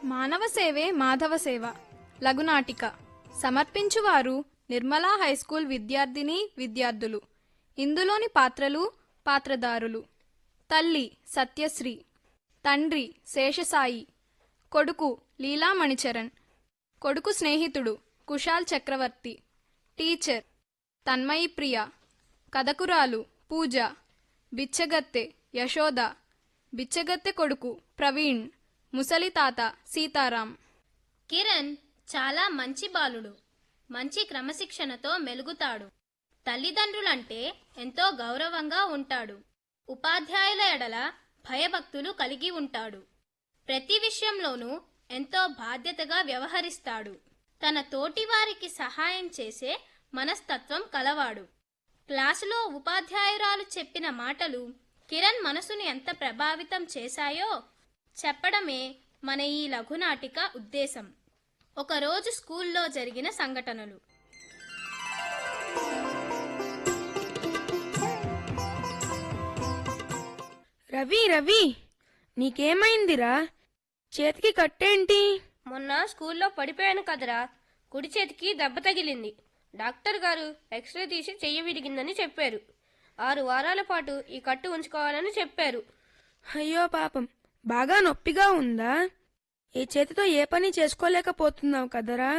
మానవ సేవే మాధవ సేవ లఘునాటిక సమర్పించువారు నిర్మలా హైస్కూల్ విద్యార్థిని విద్యార్థులు ఇందులోని పాత్రలు పాత్రదారులు తల్లి సత్యశ్రీ తండ్రి శేషసాయి కొడుకు లీలామణిచరణ్ కొడుకు స్నేహితుడు కుశాల్ చక్రవర్తి టీచర్ తన్మయి ప్రియ కథకురాలు పూజ బిచ్చగత్తె యశోద బిచ్చగత్తె కొడుకు ప్రవీణ్ ముసలి తాత సీతారాం కిరణ్ చాలా మంచి బాలుడు మంచి క్రమశిక్షణతో మెలుగుతాడు తల్లిదండ్రులంటే ఎంతో గౌరవంగా ఉంటాడు ఉపాధ్యాయుల ఎడల భయభక్తులు కలిగి ఉంటాడు ప్రతి విషయంలోనూ ఎంతో బాధ్యతగా వ్యవహరిస్తాడు తన తోటివారికి సహాయం చేసే మనస్తత్వం కలవాడు క్లాసులో ఉపాధ్యాయురాలు చెప్పిన మాటలు కిరణ్ మనసుని ఎంత ప్రభావితం చేశాయో చెప్పడమే మన ఈ లఘునాటిక ఉద్దేశం ఒకరోజు స్కూల్లో జరిగిన సంఘటనలు రవి రవి నీకేమైందిరా చేతికి కట్టేంటి మొన్న స్కూల్లో పడిపోయాను కదరా కుడి చేతికి దెబ్బ తగిలింది డాక్టర్ గారు ఎక్స్రే తీసి చెయ్యి విరిగిందని చెప్పారు ఆరు వారాల పాటు ఈ కట్టు ఉంచుకోవాలని చెప్పారు అయ్యో పాపం బాగా నొప్పిగా ఉందా ఈ చేతితో ఏ పని చేసుకోలేకపోతున్నావు కదరా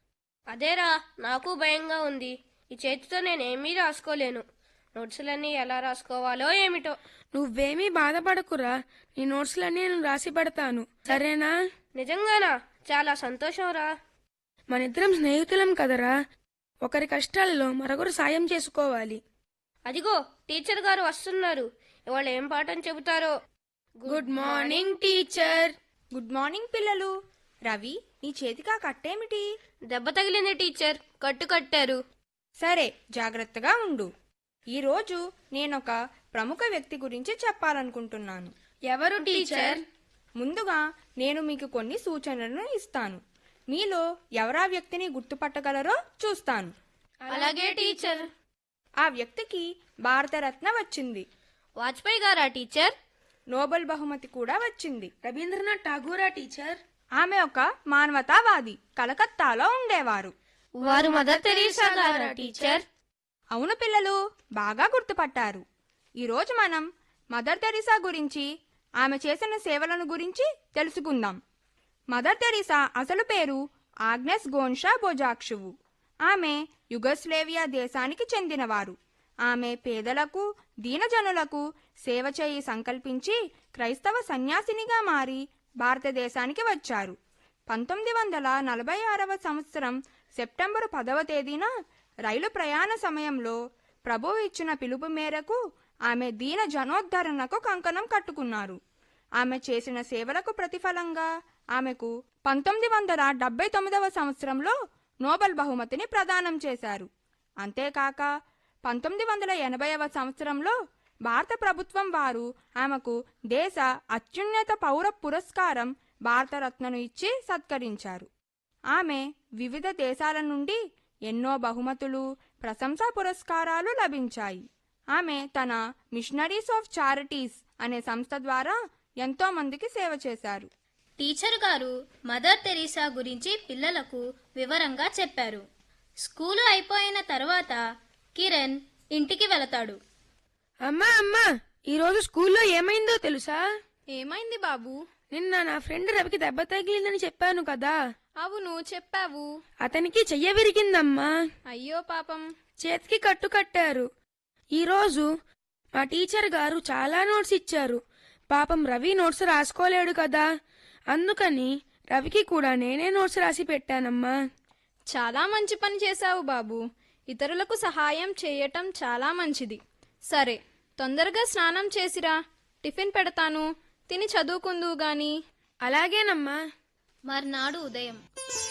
అదేరా నాకు భయంగా ఉంది ఈ చేతితో నేనేమీ రాసుకోలేను నోట్సులన్నీ ఎలా రాసుకోవాలో ఏమిటో నువ్వేమీ బాధపడకురా నీ నోట్స్లన్నీ నేను రాసి పెడతాను సరేనా నిజంగానా చాలా సంతోషంరా మనిద్దరం స్నేహితులం కదరా ఒకరి కష్టాల్లో మరొకరు సాయం చేసుకోవాలి అదిగో టీచర్ గారు వస్తున్నారు ఇవాళ ఏం పాఠం చెబుతారో good morning teacher good morning పిల్లలు రవి నీ చేతికా కట్టేమిటి దెబ్బ తగిలింది టీచర్ కట్టు కట్టారు సరే జాగ్రత్తగా ఉండు ఈరోజు నేనొక ప్రముఖ వ్యక్తి గురించి చెప్పాలనుకుంటున్నాను ఎవరు టీచర్ ముందుగా నేను మీకు కొన్ని సూచనలను ఇస్తాను మీలో ఎవరా వ్యక్తిని గుర్తుపట్టగలరో చూస్తాను అలాగే టీచర్ ఆ వ్యక్తికి భారతరత్న వచ్చింది వాజ్పేయి గారా టీచర్ నోబెల్ బహుమతి కూడా వచ్చింది రవీంద్రనాథ్ ఠాగూరా టీచర్ ఆమె ఒక మానవతావాది కలకత్తాలో ఉండేవారు వారు మదర్ తెరీసా గారా టీచర్ అవును పిల్లలు బాగా గుర్తుపట్టారు ఈరోజు మనం మదర్ తెరీసా గురించి ఆమె చేసిన సేవలను గురించి తెలుసుకుందాం మదర్ తెరీసా అసలు పేరు ఆగ్నెస్ గోన్షా బొజాక్షువు ఆమె యుగస్లేవియా దేశానికి చెందినవారు ఆమె పేదలకు దీనజనులకు సేవ చేయి సంకల్పించి క్రైస్తవ సన్యాసినిగా మారి భారతదేశానికి వచ్చారు పంతొమ్మిది వందల నలభై ఆరవ సంవత్సరం సెప్టెంబరు పదవ తేదీన రైలు ప్రయాణ సమయంలో ప్రభువు ఇచ్చిన పిలుపు మేరకు ఆమె దీన జనోద్ధరణకు కంకణం కట్టుకున్నారు ఆమె చేసిన సేవలకు ప్రతిఫలంగా ఆమెకు పంతొమ్మిది వందల డెబ్బై తొమ్మిదవ సంవత్సరంలో నోబెల్ బహుమతిని ప్రదానం చేశారు అంతేకాక పంతొమ్మిది వందల ఎనభైవ సంవత్సరంలో భారత ప్రభుత్వం వారు ఆమెకు దేశ అత్యున్నత పౌర పురస్కారం భారతరత్నను ఇచ్చి సత్కరించారు ఆమె వివిధ దేశాల నుండి ఎన్నో బహుమతులు ప్రశంసా పురస్కారాలు లభించాయి ఆమె తన మిషనరీస్ ఆఫ్ చారిటీస్ అనే సంస్థ ద్వారా ఎంతో మందికి సేవ చేశారు టీచర్ గారు మదర్ తెరీసా గురించి పిల్లలకు వివరంగా చెప్పారు స్కూలు అయిపోయిన తర్వాత కిరణ్ ఇంటికి వెళతాడు అమ్మా అమ్మా ఈరోజు స్కూల్లో ఏమైందో తెలుసా ఏమైంది బాబు నిన్న నా ఫ్రెండ్ రవికి దెబ్బ తగిలిందని చెప్పాను కదా అవును చెప్పావు అతనికి చెయ్య విరిగిందమ్మా అయ్యో పాపం చేతికి కట్టు కట్టారు ఈరోజు మా టీచర్ గారు చాలా నోట్స్ ఇచ్చారు పాపం రవి నోట్స్ రాసుకోలేడు కదా అందుకని రవికి కూడా నేనే నోట్స్ రాసి పెట్టానమ్మా చాలా మంచి పని చేశావు బాబు ఇతరులకు సహాయం చేయటం చాలా మంచిది సరే తొందరగా స్నానం చేసిరా టిఫిన్ పెడతాను తిని చదువుకుందువు గాని అలాగేనమ్మా మర్నాడు ఉదయం